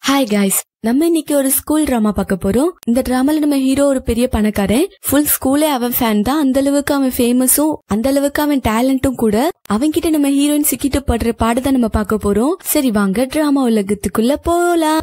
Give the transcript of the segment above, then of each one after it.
hi guys நம்ம இன்னைக்கு ஒரு ஸ்கூல் டிராமா பார்க்க போறோம் இந்த டிராமால நம்ம ஹீரோ ஒரு பெரிய பணக்காரன் ஃபுல் ஸ்கூலே அவன் ஃபேன் தான் அந்த அளவுக்கு அவன் ஃபேமஸும் அந்த அளவுக்கு அவன் டேலண்டும் கூட அவன்கிட்ட நம்ம ஹீரோயின் சிக்கிட்டு படுற பாடுதான் நம்ம பார்க்க போறோம் சரி வாங்க டிராமா உலகத்துக்குள்ள போலாம்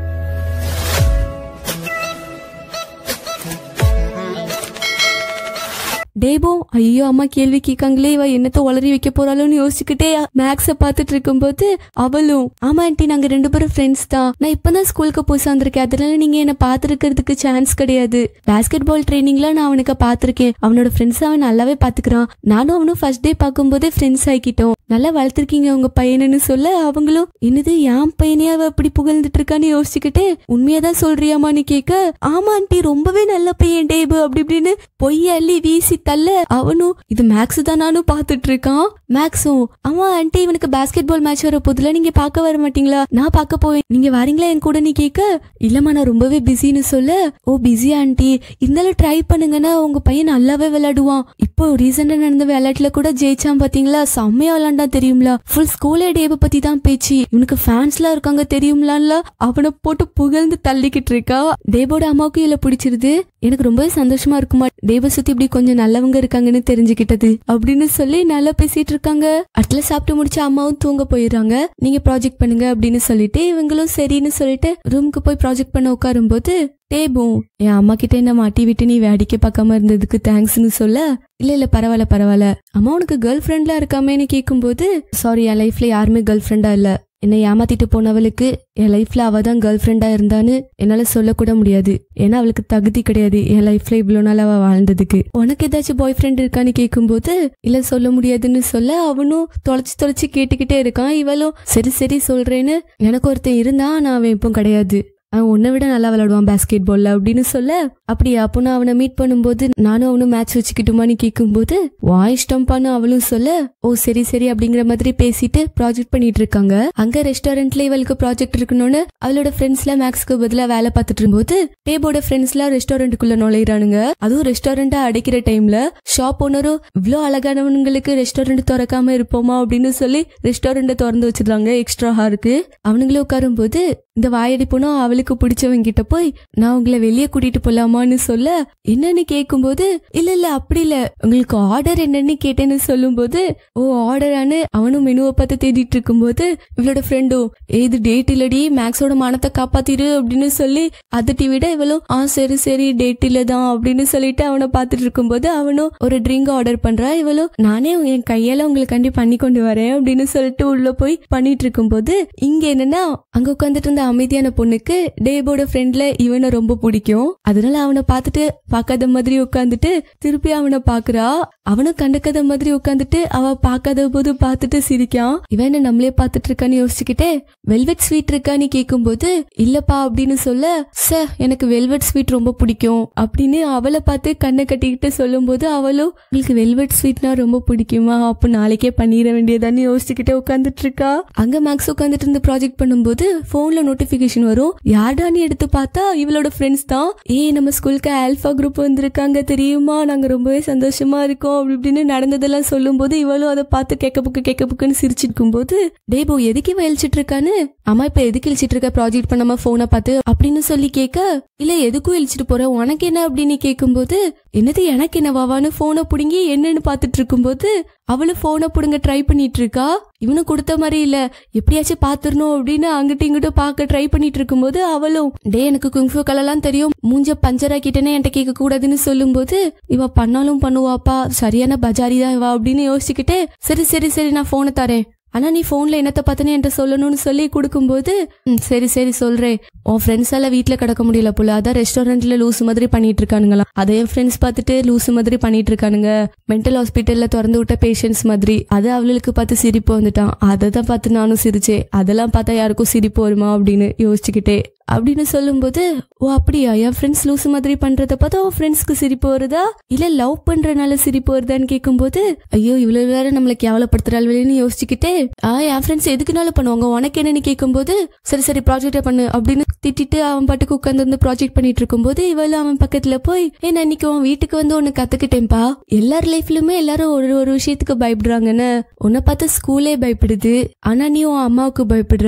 டேபோ ஐயோ அம்மா கேள்வி கேட்காங்களே இவ என்னத்த உளறி வைக்க போறாளோன்னு யோசிச்சுக்கிட்டே மேக்ஸ பாத்துட்டு இருக்கும்போது அவளும் ஆமா ஆண்டி நாங்க ரெண்டு பேரும் ஃப்ரெண்ட்ஸ் தான் நான் இப்பதான் ஸ்கூலுக்கு போய் வந்திருக்கேன் அதனால நீங்க என்ன பாத்துருக்கிறதுக்கு சான்ஸ் கிடையாது பாஸ்கெட் பால் ட்ரைனிங்ல நான் அவனுக்கு பாத்திருக்கேன் அவனோட ஃப்ரெண்ட்ஸ் அவன் நல்லாவே பாத்துக்கிறான் நானும் அவனும் ஃபர்ஸ்ட் டே பார்க்கும்போதே ஃப்ரெண்ட்ஸ் ஆகிக்கிட்டோம் நல்லா வளர்த்திருக்கீங்க உங்க பையனுன்னு சொல்ல அவங்களும் என்னது என் பையனே அவ அப்படி புகழ்ந்துட்டு இருக்கான்னு யோசிச்சுக்கிட்டு உண்மையாதான் சொல்றியாமான்னு கேட்க ஆமா ஆண்டி ரொம்பவே நல்ல பையன் டேபு அப்படி இப்படின்னு பொய் அள்ளி வீசி தள்ள அவனும் இது மேக்ஸ் தான் நானும் பாத்துட்டு இருக்கான் மேக்ஸும் ஆமா ஆண்டி இவனுக்கு பாஸ்கெட் பால் மேட்ச் வர போதுல நீங்க பார்க்க வர மாட்டீங்களா நான் பார்க்க போவேன் நீங்க வரீங்களா என் கூட நீ கேட்க இல்லம்மா நான் ரொம்பவே பிஸின்னு சொல்ல ஓ பிஸி ஆண்டி இருந்தாலும் ட்ரை பண்ணுங்கன்னா உங்க பையன் நல்லாவே விளையாடுவான் இப்போ ரீசெண்டா நடந்த விளையாட்டுல கூட ஜெயிச்சான் பாத்தீங்களா செம்மையா விளையாண்டா தெரியும்ல ஃபுல் ஸ்கூலே டேப பத்தி தான் பேச்சு இவனுக்கு ஃபேன்ஸ்லாம் இருக்காங்க தெரியும்ல அவனை போட்டு புகழ்ந்து தள்ளிக்கிட்டு இருக்கா டேபோட அம்மாவுக்கும் இதுல பிடிச்சிருது எனக்கு ரொம்பவே சந்தோஷமா இருக்குமா டேப சுத்தி இப்படி கொஞ்சம் நல்லவங்க இருக்காங்கன்னு தெரிஞ்சுக்கிட்டது அப்படின்னு சொல்லி நல்லா பேசிட்டு இருக்காங்க அடுத்துல சாப்பிட்டு முடிச்ச அம்மாவும் தூங்க போயிடுறாங்க நீங்க ப்ராஜெக்ட் பண்ணுங்க அப்படின்னு சொல்லிட்டு இவங்களும் சரின்னு சொல்லிட்டு ரூமுக்கு போய் ப்ராஜெக்ட் பண்ண உட்காரும்போது டேபும் என் அம்மா கிட்ட என்ன மாட்டி விட்டு நீ வேடிக்கை பார்க்காம இருந்ததுக்கு தேங்க்ஸ்னு சொல்ல இல்ல இல்ல பரவாயில்ல பரவாயில்ல அம்மா உனக்கு கேர்ள் ஃப்ரெண்ட்லாம் இருக்காமேன்னு கேட்கும்போது சாரி என் லைஃப்ல யாருமே கேர்ள் ஃப்ரெண்டா இல்ல என்னை ஏமாத்திட்டு போனவளுக்கு என் லைஃப்ல அவ தான் கேர்ள் ஃப்ரெண்டா இருந்தான்னு என்னால சொல்லக்கூட முடியாது ஏன்னா அவளுக்கு தகுதி கிடையாது என் லைஃப்ல இவ்வளவு நாள் அவ வாழ்ந்ததுக்கு உனக்கு ஏதாச்சும் பாய் ஃப்ரெண்ட் இருக்கான்னு கேட்கும்போது இல்ல சொல்ல முடியாதுன்னு சொல்ல அவனும் தொலைச்சு தொலைச்சு கேட்டுக்கிட்டே இருக்கான் இவளும் சரி சரி சொல்றேன்னு எனக்கு ஒருத்தன் இருந்தா நான் அவன் இப்போ கிடையாது அவன் உன்னை விட நல்லா விளையாடுவான் பாஸ்கெட் பால்ல அப்படின்னு சொல்ல அப்படியா அப்போ நான் அவனை மீட் பண்ணும்போது நானும் அவனும் மேட்ச் வச்சுக்கிட்டுமான்னு கேட்கும்போது வா இஷ்டம்பான்னு அவளும் சொல்ல ஓ சரி சரி அப்படிங்கிற மாதிரி பேசிட்டு ப்ராஜெக்ட் பண்ணிட்டு இருக்காங்க அங்க ரெஸ்டாரண்ட்ல இவளுக்கு ப்ராஜெக்ட் இருக்கணும்னு அவளோட ஃப்ரெண்ட்ஸ்ல மேக்ஸ்க்கு பதிலா வேலை பார்த்துட்டு இருக்கும்போது டேபோட ஃப்ரெண்ட்ஸ்லாம் ரெஸ்டாரண்ட்டுக்குள்ள நுழையிறானுங்க அதுவும் ரெஸ்டாரண்ட்டை அடைக்கிற டைம்ல ஷாப் ஓனரும் இவ்வளோ அழகானவங்களுக்கு ரெஸ்டாரண்ட் திறக்காம இருப்போமா அப்படின்னு சொல்லி ரெஸ்டாரண்ட்டை திறந்து வச்சிருந்தாங்க எக்ஸ்ட்ரா ஹாருக்கு அவனுங்களும் உட்காரும்போது இந்த வாயடி போனா அவளுக்கு பிடிச்சவங்க கிட்ட போய் நான் உங்களை வெளியே கூட்டிட்டு போலாமான்னு சொல்ல என்னன்னு கேட்கும்போது இல்ல இல்ல அப்படி இல்ல உங்களுக்கு ஆர்டர் என்னன்னு கேட்டேன்னு சொல்லும்போது ஓ ஆர்டரானு அவனும் மெனுவை பார்த்து தேடிட்டு இருக்கும்போது இவளோட ஃப்ரெண்டும் ஏது டேட் இல்லடி மேக்ஸோட மானத்தை காப்பாத்திரு அப்படின்னு சொல்லி அதட்டி விட இவளும் ஆ சரி சரி டேட் இல்ல தான் அப்படின்னு சொல்லிட்டு அவனை பார்த்துட்டு இருக்கும்போது அவனும் ஒரு ட்ரிங்க் ஆர்டர் பண்றா இவளும் நானே என் கையால உங்களுக்காண்டி பண்ணி கொண்டு வரேன் அப்படின்னு சொல்லிட்டு உள்ள போய் பண்ணிட்டு இருக்கும்போது இங்க என்னன்னா அங்க உட்காந்துட்டு இருந்த அமைதியான பொண்ணுக்கு டேபோட ஃப்ரெண்ட்ல இவனை ரொம்ப பிடிக்கும் அதனால அவனை பார்த்துட்டு பார்க்காத மாதிரி உட்காந்துட்டு திருப்பி அவனை பாக்குறா அவனும் கண்டுக்காத மாதிரி உட்காந்துட்டு அவ பார்க்காத போது பார்த்துட்டு சிரிக்கான் இவன் என்ன நம்மளே பார்த்துட்டு இருக்கான்னு யோசிச்சுக்கிட்டே வெல்வெட் ஸ்வீட் இருக்கான்னு கேட்கும்போது இல்லப்பா அப்படின்னு சொல்ல ச எனக்கு வெல்வெட் ஸ்வீட் ரொம்ப பிடிக்கும் அப்படின்னு அவளை பார்த்து கண்ணை கட்டிக்கிட்டு சொல்லும்போது அவளும் உங்களுக்கு வெல்வெட் ஸ்வீட்னா ரொம்ப பிடிக்குமா அப்போ நாளைக்கே பண்ணிட வேண்டியதான்னு யோசிச்சுக்கிட்டே உட்காந்துட்டு இருக்கா அங்க மேக்ஸ் உட்காந்துட்டு இருந்து ப்ராஜெக்ட் பண்ணும்போது போன்ல நோட்டிபிகேஷன் வரும் யார்டான்னு எடுத்து பார்த்தா இவளோட ஃப்ரெண்ட்ஸ் தான் ஏய் நம்ம ஸ்கூலுக்கு ஆல்பா குரூப் வந்திருக்காங்க தெரியுமா நாங்க ரொம்பவே சந்தோஷமா இருக்கோம் அப்படி இப்படின்னு நடந்ததெல்லாம் சொல்லும்போது இவளும் அதை பார்த்து கேட்க புக்கு கேட்க புக்குன்னு சிரிச்சிருக்கும் போது டேபோ எதுக்கு இவ இழிச்சிட்டு இருக்கான்னு அம்மா இப்ப எதுக்கு இழிச்சிட்டு இருக்க ப்ராஜெக்ட் பண்ணாம போனை பார்த்து அப்படின்னு சொல்லி கேட்க இல்ல எதுக்கும் இழிச்சிட்டு போற உனக்கு என்ன அப்படின்னு கேட்கும்போது என்னது எனக்கு என்ன வாவான்னு போனை புடுங்கி என்னன்னு பார்த்துட்டு இருக்கும்போது அவளும் போனை புடுங்க ட்ரை பண்ணிட்டு இருக்கா இவனும் கொடுத்த மாதிரி இல்ல எப்படியாச்சும் பாத்துடணும் அப்படின்னு அங்கிட்ட இங்கிட்ட பார்க்க ட்ரை பண்ணிட்டு இருக்கும்போது அவளும் டே எனக்கு குங்ஃபு கலெல்லாம் தெரியும் மூஞ்ச பஞ்சர் ஆக்கிட்டேன்னு என்கிட்ட கேட்க கூடாதுன்னு சொல்லும்போது இவ பண்ணாலும் பண்ணுவாப்பா சரியான பஜாரி தான் இவ அப்படின்னு யோசிச்சுக்கிட்டே சரி சரி சரி நான் போனை தரேன் ஆனா நீ போன்ல என்னத்த பார்த்தனே என்கிட்ட சொல்லணும்னு சொல்லி கொடுக்கும்போது "ம், சரி சரி சொல்றேன் உன் ஃப்ரெண்ட்ஸ் எல்லாம் வீட்ல கிடக்க முடியல போல அதான் ரெஸ்டாரண்ட்ல லூசு மாதிரி பண்ணிட்டு இருக்கானுங்களாம் அதை என் ஃப்ரெண்ட்ஸ் பார்த்துட்டு லூசு மாதிரி பண்ணிட்டு இருக்கானுங்க மென்டல் ஹாஸ்பிட்டல்ல திறந்து விட்ட பேஷண்ட்ஸ் மாதிரி அது அவளுக்கு பார்த்து சிரிப்பு வந்துட்டான் அதை தான் பார்த்து நானும் சிரிச்சேன் அதெல்லாம் பார்த்தா யாருக்கும் சிரிப்பு வருமா அப்படின்னு யோசிச்சுக்கிட்டே அப்படின்னு சொல்லும்போது ஓ அப்படியா என் ஃப்ரெண்ட்ஸ் லூசு மாதிரி பண்றத பார்த்தா உன் ஃப்ரெண்ட்ஸ்க்கு சிரிப்பு வருதா இல்ல லவ் பண்றனால சிரிப்பு வருதான்னு கேட்கும்போது ஐயோ இவ்வளவு வேற நம்மள கேவலப்படுத்துறாள்னு யோசிச்சுக்கிட்டே ஆ என் ஃப்ரெண்ட்ஸ் எதுக்குனாலும் பண்ணுவாங்க உனக்கு என்னன்னு கேட்கும்போது சரி சரி ப்ராஜெக்டை பண்ணு அப்படின்னு திட்டிட்டு அவன் பாட்டுக்கு உட்காந்து வந்து ப்ராஜெக்ட் பண்ணிட்டு இருக்கும்போது இவள் அவன் பக்கத்துல போய் ஏ நான் இன்னைக்கு உன் வீட்டுக்கு வந்து ஒன்னு கத்துக்கிட்டேன்பா எல்லார் லைஃப்லயுமே எல்லாரும் ஒரு ஒரு விஷயத்துக்கு பயப்படுறாங்கன்னு உன்னை பார்த்து ஸ்கூலே பயப்படுது ஆனா நீ உன் அம்மாவுக்கு பயப்படுற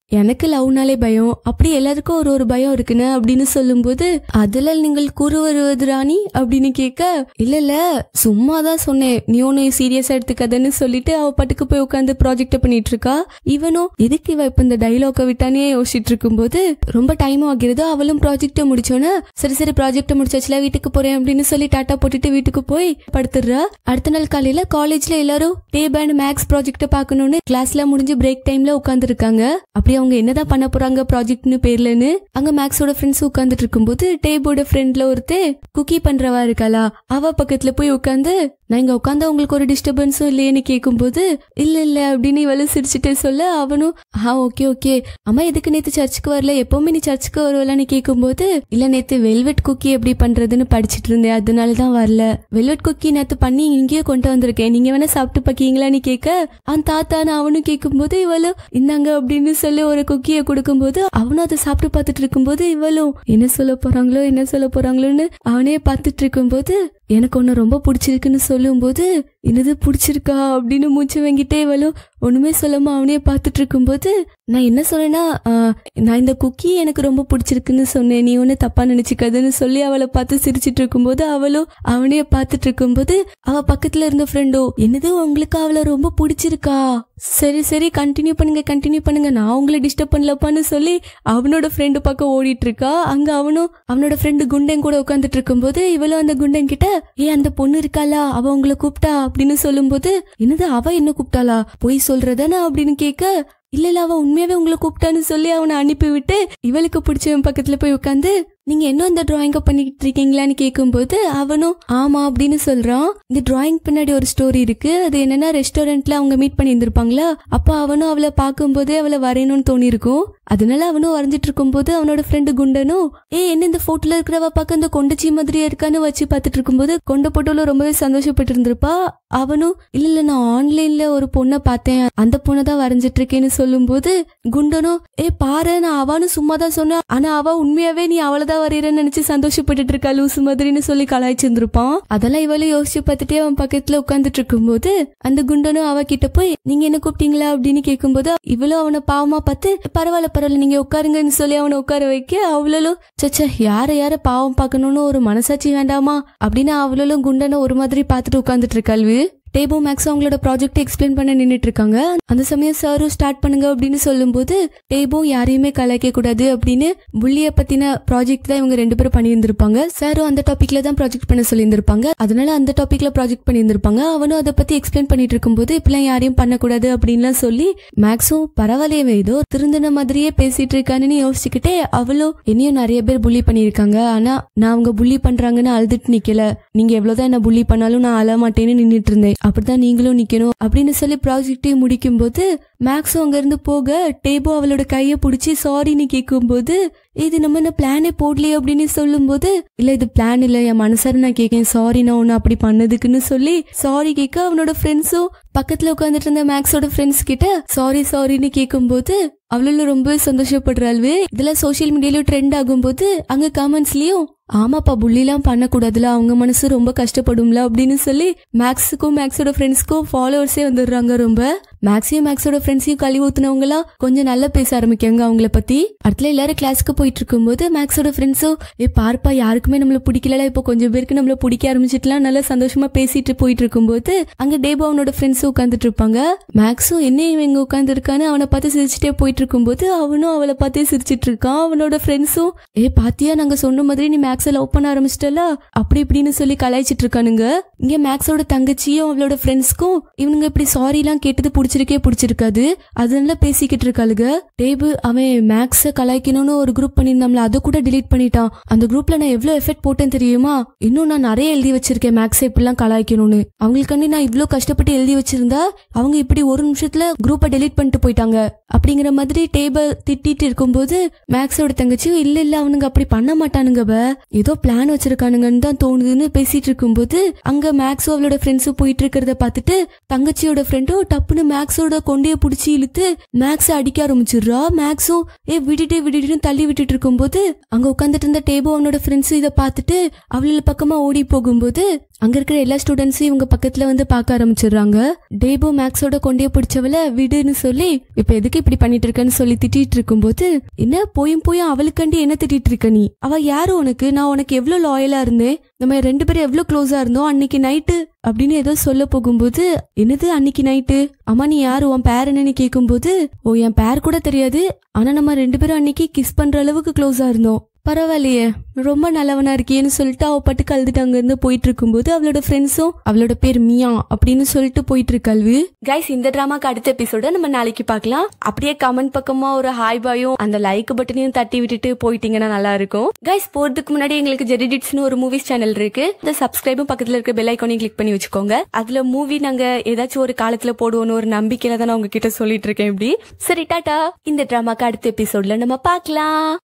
எனக்கு லவ்னாலே பயம் அப்படி எல்லாருக்கும் ஒரு ஒரு பயம் இருக்குன்னு அப்படின்னு சொல்லும்போது அதுல நீங்கள் கூறு வருவது ராணி அப்படின்னு கேட்க இல்ல இல்ல சும்மா தான் சொன்னேன் நீ ஒன்னு சீரியஸா எடுத்துக்காதன்னு சொல்லிட்டு அவ பாட்டுக்கு போய் உட்காந்து ப்ராஜெக்ட் பண்ணிட்டு இருக்கா இவனும் எதுக்கு இவ இப்ப இந்த டைலாக விட்டானே யோசிச்சுட்டு இருக்கும்போது ரொம்ப டைம் ஆகிறது அவளும் ப்ராஜெக்ட முடிச்சோன்னே சரி சரி ப்ராஜெக்ட் முடிச்சாச்சுல வீட்டுக்கு போறேன் அப்படின்னு சொல்லி டாட்டா போட்டுட்டு வீட்டுக்கு போய் படுத்துடுறா அடுத்த நாள் காலையில காலேஜ்ல எல்லாரும் டே பேண்ட் மேக்ஸ் ப்ராஜெக்ட பார்க்கணும்னு கிளாஸ்ல முடிஞ்சு பிரேக் டைம்ல உட்கார்ந்து இருக்காங்க அப்படி அவங்க என்னதான் பண்ண போறாங்க ப்ராஜெக்ட்னு பேர்லன்னு அங்க மேக்ஸோட ஃப்ரெண்ட்ஸ் உட்கார்ந்துட்டு இருக்கும்போது டேபோட ஃப்ரெண்ட்ல ஒருத்தே குக்கி பண்றவா இருக்காளா அவ பக்கத்துல போய் உட்காந்து நான் இங்க உட்காந்தா உங்களுக்கு ஒரு டிஸ்டர்பன்ஸும் இல்லையேன்னு கேட்கும்போது இல்ல இல்ல அப்படின்னு இவளும் சிரிச்சுட்டே சொல்ல அவனும் ஆ ஓகே ஓகே அம்மா எதுக்கு நேத்து சர்ச்சுக்கு வரல எப்பவுமே நீ சர்ச்சுக்கு வருவலான்னு கேட்கும்போது இல்ல நேத்து வெல்வெட் குக்கி எப்படி பண்றதுன்னு படிச்சிட்டு இருந்தேன் அதனால தான் வரல வெல்வெட் குக்கி நேத்து பண்ணி இங்கேயே கொண்டு வந்திருக்கேன் நீங்க வேணா சாப்பிட்டு பாக்கீங்களான்னு கேட்க அவன் தாத்தான்னு அவனும் கேட்கும்போது இவளும் இந்தாங்க அப்படின்னு சொல்லி ஒரு குக்கியை கொடுக்கும்போது அவனும் அதை சாப்பிட்டு பார்த்துட்டு இருக்கும்போது இவளும் என்ன சொல்ல போறாங்களோ என்ன சொல்ல போறாங்களோன்னு அவனே பார்த்துட்டு இருக்கும்போது எனக்கு ஒன்று ரொம்ப பிடிச்சிருக்குன்னு சொல்லும்போது என்னது பிடிச்சிருக்கா அப்படின்னு மூச்சு வாங்கிட்டே இவளும் ஒண்ணுமே சொல்லாம அவனே பார்த்துட்டு இருக்கும்போது நான் என்ன சொன்னேன்னா ஆஹ், நான் இந்த குக்கி எனக்கு ரொம்ப பிடிச்சிருக்குன்னு சொன்னேன் நீ ஒன்றும் தப்பா நினைச்சுக்காதுன்னு சொல்லி அவளை பார்த்து சிரிச்சிட்டு இருக்கும்போது அவளும் அவனையே பார்த்துட்டு இருக்கும்போது அவ பக்கத்துல இருந்த ஃப்ரெண்டோ என்னது உங்களுக்கு அவளை ரொம்ப பிடிச்சிருக்கா சரி சரி கண்டினியூ பண்ணுங்க கண்டினியூ பண்ணுங்க நான் உங்களை டிஸ்டர்ப் பண்ணலப்பான்னு சொல்லி அவனோட ஃப்ரெண்டு பக்கம் ஓடிட்டு இருக்கா அங்க அவனும் அவனோட ஃப்ரெண்டு குண்டன் கூட உட்காந்துட்டு இருக்கும்போது இவளும் அந்த குண்டன் கிட்ட ஏ அந்த பொண்ணு இருக்காளா அவ உங்களை கூப்பிட்டா அப்படின்னு சொல்லும்போது என்னது அவ என்ன கூப்பிட்டாளா போய் சொல்றதானே அப்படின்னு கேட்க இல்ல இல்ல அவ உண்மையாவே உங்களை கூப்பிட்டான்னு சொல்லி அவனை அனுப்பி விட்டு இவளுக்கு பிடிச்சவன் பக்கத்துல போய் உட்காந்து நீங்க இன்னும் இந்த டிராயிங்க பண்ணிக்கிட்டு இருக்கீங்களான்னு கேட்கும்போது அவனும் ஆமா அப்படின்னு சொல்றான் இந்த டிராயிங் பின்னாடி ஒரு ஸ்டோரி இருக்கு அது என்னன்னா ரெஸ்டாரண்ட்ல அவங்க மீட் பண்ணி இருந்திருப்பாங்களா அப்ப அவனும் அவளை பார்க்கும்போதே அவளை வரையணும்னு தோணி இருக்கும் அதனால அவனும் வரைஞ்சிட்டு இருக்கும்போது அவனோட ஃப்ரெண்டு குண்டனும் ஏ என்ன இந்த போட்டோல இருக்கிறவ பார்க்க இந்த கொண்டச்சி மாதிரியா இருக்கான்னு வச்சு பார்த்துட்டு இருக்கும்போது கொண்ட போட்டோல ரொம்பவே சந்தோஷப்பட்டு இருந்திருப்பா அவனும் இல்ல இல்ல நான் ஆன்லைன்ல ஒரு பொண்ணை பார்த்தேன் அந்த பொண்ணை தான் வரைஞ்சிட்டு இருக்கேன்னு சொல்லும்போது குண்டனும் ஏ பாரு நான் அவனும் சும்மா தான் சொன்னா ஆனா அவ உண்மையாவே நீ அவளதான் வரையறன்னு நினைச்சு சந்தோஷப்பட்டுட்டு இருக்கா லூசு மாதிரின்னு சொல்லி கலாய்ச்சிருந்திருப்பான் அதெல்லாம் இவளும் யோசிச்சு பார்த்துட்டே அவன் பக்கத்துல உட்காந்துட்டு இருக்கும்போது அந்த குண்டனும் அவ கிட்ட போய் நீங்க என்ன கூப்பிட்டீங்களா அப்படின்னு கேட்கும்போது இவளும் அவனை பாவமா பார்த்து பரவாயில்ல பரவாயில்ல நீங்க உட்காருங்கன்னு சொல்லி அவனை உட்கார வைக்க அவளும் சச்சா யார யார பாவம் பார்க்கணும்னு ஒரு மனசாட்சி வேண்டாமா அப்படின்னு அவளும் குண்டனை ஒரு மாதிரி பார்த்துட்டு உட்காந்துட்டு இருக்காள்வு டேபோ மேக்ஸ் அவங்களோட ப்ராஜெக்ட் எக்ஸ்பிளைன் பண்ண நின்னுட்டு இருக்காங்க அந்த சமயம் சாரும் ஸ்டார்ட் பண்ணுங்க அப்படின்னு சொல்லும்போது டேபோ யாரையுமே கலாய்க்க கூடாது அப்படின்னு புள்ளிய பத்தின ப்ராஜெக்ட் தான் இவங்க ரெண்டு பேரும் பண்ணியிருந்திருப்பாங்க சாரும் அந்த டாபிக்ல தான் ப்ராஜெக்ட் பண்ண சொல்லியிருந்திருப்பாங்க அதனால அந்த டாபிக்ல ப்ராஜெக்ட் பண்ணியிருந்திருப்பாங்க அவனும் அதை பத்தி எக்ஸ்பிளைன் பண்ணிட்டு இருக்கும்போது இப்பெல்லாம் யாரையும் பண்ணக்கூடாது அப்படின்லாம் சொல்லி மேக்ஸும் பரவாயில்லையே ஏதோ திருந்தின மாதிரியே பேசிட்டு இருக்கான்னு யோசிச்சுக்கிட்டே அவளும் என்னையும் நிறைய பேர் புள்ளி பண்ணியிருக்காங்க ஆனா நான் அவங்க புள்ளி பண்றாங்கன்னு அழுதுட்டு நிக்கல நீங்க எவ்வளவுதான் என்ன புள்ளி பண்ணாலும் நான் அழ மாட்டேன்னு நின்னுட்டு இருந்தேன் அப்படிதான் நீங்களும் நிக்கணும் அப்படின்னு சொல்லி ப்ராஜெக்டையும் முடிக்கும் போது மேக்ஸும் அங்க இருந்து போக டேபோ அவளோட கைய பிடிச்சி சாரின்னு கேட்கும்போது இது நம்ம என்ன பிளானே போடலையே அப்படின்னு சொல்லும்போது இல்ல இது பிளான் இல்ல என் மனசார நான் கேட்கேன் சாரி நான் உன்னை அப்படி பண்ணதுக்குன்னு சொல்லி சாரி கேட்க அவனோட ஃப்ரெண்ட்ஸும் பக்கத்துல உட்காந்துட்டு இருந்த மேக்ஸோட ஃப்ரெண்ட்ஸ் கிட்ட சாரி சாரின்னு கேட்கும்போது அவளும் ரொம்பவே சந்தோஷப்படுறாள்வு இதெல்லாம் சோஷியல் மீடியாலயும் ட்ரெண்ட் ஆகும்போது அங்க கமெண்ட்ஸ்லயும் ஆமாப்பா புள்ளிலாம் பண்ணக்கூடாதுல அவங்க மனசு ரொம்ப கஷ்டப்படும்ல அப்படின்னு சொல்லி மேக்ஸுக்கும் மேக்ஸோட ஃப்ரெண்ட்ஸ்க்கும் ஃபாலோவர்ஸே வந்துடுறாங்க ரொம்ப மேக்ஸையும் மேக்ஸோட ஃப்ரெண்ட்ஸையும் கழுவி ஊத்துனவங்கலாம் கொஞ்சம் நல்லா பேச ஆரம்பிக்காங்க அவங்கள பத்தி அடுத்துல எல்லாரும் கிளாஸ்க்கு போயிட்டு இருக்கும்போது மேக்ஸோட ஃப்ரெண்ட்ஸும் ஏ பார்ப்பா யாருக்குமே நம்மள பிடிக்கல இப்போ கொஞ்சம் பேருக்கு நம்மள பிடிக்க ஆரம்பிச்சிட்டுலாம் நல்லா சந்தோஷமா பேசிட்டு போயிட்டு இருக்கும்போது அங்க டேபோ அவனோட ஃப்ரெண்ட்ஸும் உட்காந்துட்டு இருப்பாங்க மேக்ஸும் என்ன இவன் இங்க உட்காந்து இருக்கான்னு அவனை பார்த்து சிரிச்சுட்டே போயிட்டு இருக்கும்போது அவனும் அவளை பார்த்தே சிரிச்சிட்டு இருக்கான் அவனோட ஃப்ரெண்ட்ஸும் ஏ பாத்தியா நாங்க சொன்ன மாதிரி நீ மேக்ஸை லவ் பண்ண ஆரம்பிச்சிட்டல அப்படி இப்படின்னு சொல்லி கலாய்ச்சிட்டு இருக்கானுங்க இங்க மேக்ஸோட தங்கச்சியும் அவளோட ஃப்ரெண்ட்ஸ்க்கும் இவனுங்க இப்படி சாரி எல்லாம் கேட்டது பிடிச்சிருக்கே பிடிச்சிருக்காது அதனால பேசிக்கிட்டு இருக்காளுங்க டேபு அவன் மேக்ஸ கலாய்க்கணும்னு ஒரு குரூப் பண்ணியிருந்தாம்ல அதை கூட delete பண்ணிட்டான் அந்த குரூப்ல நான் எவ்வளவு எஃபெக்ட் போட்டேன் தெரியுமா இன்னும் நான் நிறைய எழுதி வச்சிருக்கேன் மேக்ஸை இப்படிலாம் கலாய்க்கணும்னு அவங்களுக்காண்டி நான் இவ்ளோ கஷ்டப்பட்டு எழுதி வச்சிருந்தா அவங்க இப்படி ஒரு நிமிஷத்துல குரூப்பை delete பண்ணிட்டு போயிட்டாங்க அப்படிங்கிற மாதிரி டேபிள் திட்டிட்டு இருக்கும்போது மேக்ஸோட தங்கச்சியும் இல்ல இல்ல அவனுங்க அப்படி பண்ண மாட்டானுங்க ப ஏதோ பிளான் வச்சிருக்கானுங்கன்னு தான் தோணுதுன்னு பேசிட்டு இருக்கும்போது அங்க மேக்ஸும் அவளோட ஃப்ரெண்ட்ஸும் போயிட்டு இருக்கிறத பார்த்துட்டு தங்கச்சியோட ஃப்ரெண்டும் டப்புன்னு மேக்ஸோட கொண்டைய பிடிச்சி இழுத்து மேக்ஸ அடிக்க ஆரம்பிச்சிடுறா மேக்ஸும் ஏ விட்டுட்டு விட்டுட்டு தள்ளி விட்டுட்டு இருக்கும்போது அங்க உட்காந்துட்டு இருந்த டேபோ அவனோட ஃப்ரெண்ட்ஸ் இதை பார்த்துட்டு அவளோட பக்கமா ஓடி போகும்போது அங்க இருக்கிற எல்லா ஸ்டூடெண்ட்ஸும் இவங்க பக்கத்துல வந்து பார்க்க ஆரம்பிச்சிடுறாங்க டேபோ மேக்ஸோட கொண்டே பிடிச்சவள விடுன்னு சொல்லி இப்ப எதுக்கு இப்படி பண்ணிட்டு இருக்கேன்னு சொல்லி திட்டிட்டு இருக்கும்போது என்ன போயும் போயும் அவளுக்காண்டி என்ன திட்டிட்டு இருக்க நீ அவ யாரு உனக்கு நான் உனக்கு எவ்வளவு லாயலா இருந்தேன் நம்ம ரெண்டு பேரும் எவ்வளவு க்ளோஸா இருந்தோம் அன்னைக்கு நைட்டு அப்படின்னு ஏதோ சொல்ல போகும்போது என்னது அன்னைக்கு நைட்டு அம்மா நீ யாரு உன் பேர் என்னன்னு கேட்கும்போது ஓ என் பேர் கூட தெரியாது ஆனா நம்ம ரெண்டு பேரும் அன்னைக்கு கிஸ் பண்ற அளவுக்கு க்ளோஸா இருந்தோம் பரவாயில்லையே ரொம்ப நல்லவனா இருக்கியேன்னு சொல்லிட்டு அவ பாட்டுக்கு அழுதுட்டு அங்க இருந்து போயிட்டு இருக்கும்போது அவளோட ஃப்ரெண்ட்ஸும் அவளோட பேர் மியா அப்படின்னு சொல்லிட்டு போயிட்டு இருக்கல்வு கைஸ் இந்த டிராமாக்கு அடுத்த எபிசோட நம்ம நாளைக்கு பார்க்கலாம் அப்படியே கமெண்ட் பக்கமா ஒரு ஹாய் பாயும் அந்த லைக் பட்டனையும் தட்டி விட்டுட்டு போயிட்டீங்கன்னா நல்லா இருக்கும் கைஸ் போறதுக்கு முன்னாடி எங்களுக்கு ஜெரிடிட்ஸ்னு ஒரு மூவிஸ் சேனல் இருக்கு இந்த சப்ஸ்கிரைபும் பக்கத்துல இருக்க பெல் ஐக்கானையும் கிளிக் பண்ணி வச்சுக்கோங்க அதுல மூவி நாங்க ஏதாச்சும் ஒரு காலத்துல போடுவோம்னு ஒரு நம்பிக்கையில தான் நான் உங்ககிட்ட சொல்லிட்டு இருக்கேன் இப்படி சரி டாடா இந்த டிராமாக்கு அடுத்த எபிசோட்ல நம்ம பார்க்கலாம்